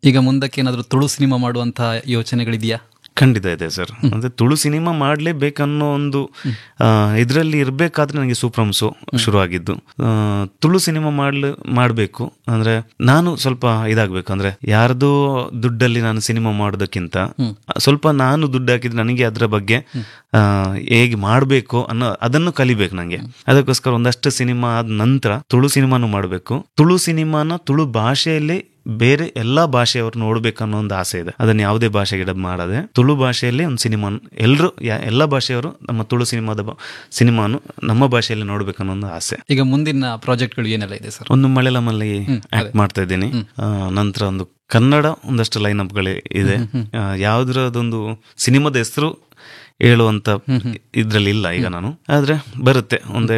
ಈಗ ಮುಂದಕ್ಕೆ ಏನಾದರೂ ತುಳು ಸಿನಿಮಾ ಮಾಡುವಂತ ಯೋಚನೆಗಳಿದೆಯಾ ಖಂಡಿತ ಇದೆ ಸರ್ ಅಂದ್ರೆ ತುಳು ಸಿನಿಮಾ ಮಾಡ್ಲೇಬೇಕನ್ನೋ ಒಂದು ಇದರಲ್ಲಿ ಇರ್ಬೇಕಾದ್ರೆ ನನಗೆ ಸೂಪ್ರಮ್ಸು ಶುರುವಾಗಿದ್ದು ಆ, ತುಳು ಸಿನಿಮಾ ಮಾಡ್ಲು ಮಾಡಬೇಕು ಅಂದ್ರೆ ನಾನು ಸ್ವಲ್ಪ ಇದಾಗಬೇಕು ಅಂದ್ರೆ ಯಾರ್ದೋ ದುಡ್ಡಲ್ಲಿ ನಾನು ಸಿನಿಮಾ ಮಾಡೋದಕ್ಕಿಂತ ಸ್ವಲ್ಪ ನಾನು ದುಡ್ಡು ಹಾಕಿದ್ರೆ ನನಗೆ ಅದರ ಬಗ್ಗೆ ಆ, ಹೇಗೆ ಮಾಡಬೇಕು ಅನ್ನೋ ಅದನ್ನು ಕಲಿಬೇಕು ನನಗೆ ಅದಕ್ಕೋಸ್ಕರ ಒಂದಷ್ಟು ಸಿನಿಮಾ ಆದ ನಂತರ ತುಳು ಸಿನಿಮಾನು ಮಾಡಬೇಕು ತುಳು ಸಿನಿಮಾನ ತುಳು ಭಾಷೆಯಲ್ಲಿ ಬೇರೆ ಎಲ್ಲಾ ಭಾಷೆಯವರು ನೋಡ್ಬೇಕನ್ನೋ ಒಂದು ಆಸೆ ಇದೆ ಅದನ್ನ ಯಾವುದೇ ಭಾಷೆಗೆ ಡಬ್ ಮಾಡದೆ ತುಳು ಭಾಷೆಯಲ್ಲಿ ಒಂದು ಸಿನಿಮಾ ಎಲ್ಲರೂ ಎಲ್ಲ ಭಾಷೆಯವರು ನಮ್ಮ ತುಳು ಸಿನಿಮಾದ ಬ- ಸಿನಿಮಾನು ನಮ್ಮ ಭಾಷೆಯಲ್ಲಿ ನೋಡ್ಬೇಕನ್ನೋ ಒಂದು ಆಸೆ ಈಗ ಮುಂದಿನ ಪ್ರಾಜೆಕ್ಟ್ಗಳು ಏನೆಲ್ಲ ಇದೆ ಸರ್ ಒಂದು ಮಲಯಾಳಮಲ್ಲಿ ಆಕ್ಟ್ ಮಾಡ್ತಾ ಇದ್ದೀನಿ ಆ, ನಂತರ ಒಂದು ಕನ್ನಡ ಒಂದಷ್ಟು ಲೈನ್ ಅಪ್ಗಳು ಇದೆ ಆ, ಯಾವ್ದ್ರದೊಂದು ಸಿನಿಮಾದ ಹೆಸರು ಹೇಳುವಂತ ಇದ್ರಲ್ಲಿ ಇಲ್ಲ ಈಗ ನಾನು ಆದ್ರೆ ಬರುತ್ತೆ ಒಂದು